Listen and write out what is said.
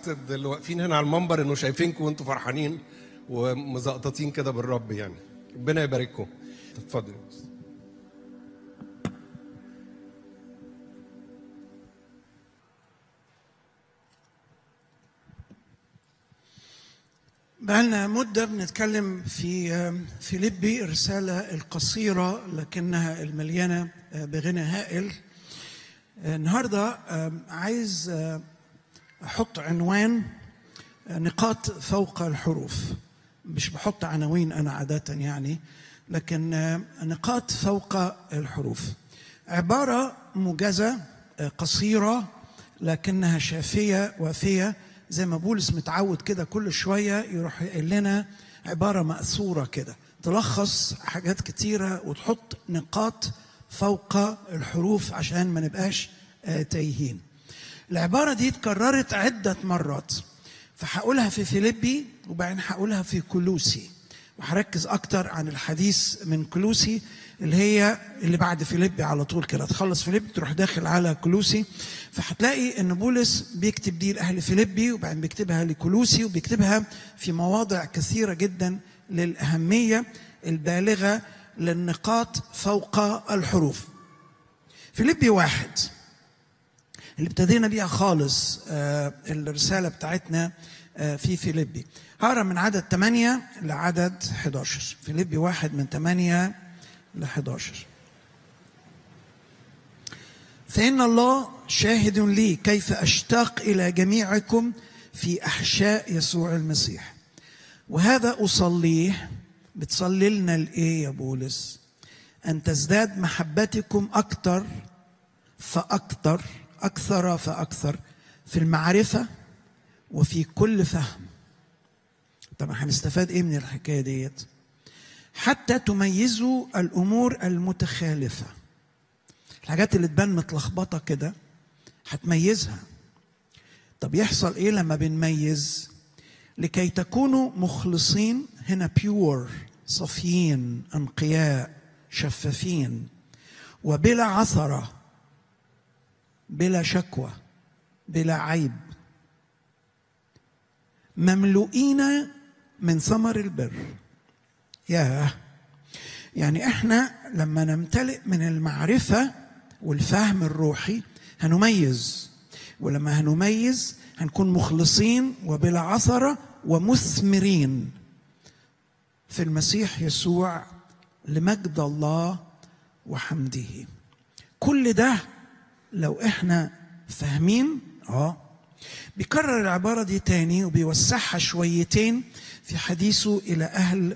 اللي واقفين هنا على المنبر انه شايفينكم وانتم فرحانين ومزقططين كده بالرب يعني ربنا يبارككم اتفضل بقالنا مدة بنتكلم في فيليبي الرسالة القصيرة لكنها المليانة بغنى هائل النهاردة عايز أحط عنوان نقاط فوق الحروف مش بحط عناوين أنا عادة يعني لكن نقاط فوق الحروف عبارة موجزة قصيرة لكنها شافية وافية زي ما بولس متعود كده كل شويه يروح يقول لنا عباره ماثوره كده تلخص حاجات كتيره وتحط نقاط فوق الحروف عشان ما نبقاش تايهين. العباره دي اتكررت عده مرات فهقولها في فيليبي وبعدين هقولها في كلوسي وهركز اكتر عن الحديث من كلوسي اللي هي اللي بعد فيليبي على طول كده تخلص فيليبي تروح داخل على كلوسي فهتلاقي ان بولس بيكتب دي لاهل فيليبي وبعدين بيكتبها لكلوسي وبيكتبها في مواضع كثيره جدا للاهميه البالغه للنقاط فوق الحروف. فيليبي واحد اللي ابتدينا بيها خالص الرساله بتاعتنا في فيليبي. هقرا من عدد 8 لعدد 11 فيليبي واحد من 8 ل 11 فإن الله شاهد لي كيف أشتاق إلى جميعكم في أحشاء يسوع المسيح وهذا أصليه بتصلي لنا لإيه يا بولس أن تزداد محبتكم أكثر فأكثر أكثر فأكثر في المعرفة وفي كل فهم طب هنستفاد إيه من الحكاية ديت حتى تميزوا الأمور المتخالفة الحاجات اللي تبان متلخبطة كده هتميزها طب يحصل ايه لما بنميز لكي تكونوا مخلصين هنا بيور صفيين انقياء شفافين وبلا عثرة بلا شكوى بلا عيب مملوئين من ثمر البر ياه يعني احنا لما نمتلئ من المعرفه والفهم الروحي هنميز ولما هنميز هنكون مخلصين وبلا عثرة ومثمرين في المسيح يسوع لمجد الله وحمده كل ده لو احنا فاهمين اه بيكرر العبارة دي تاني وبيوسعها شويتين في حديثه إلى أهل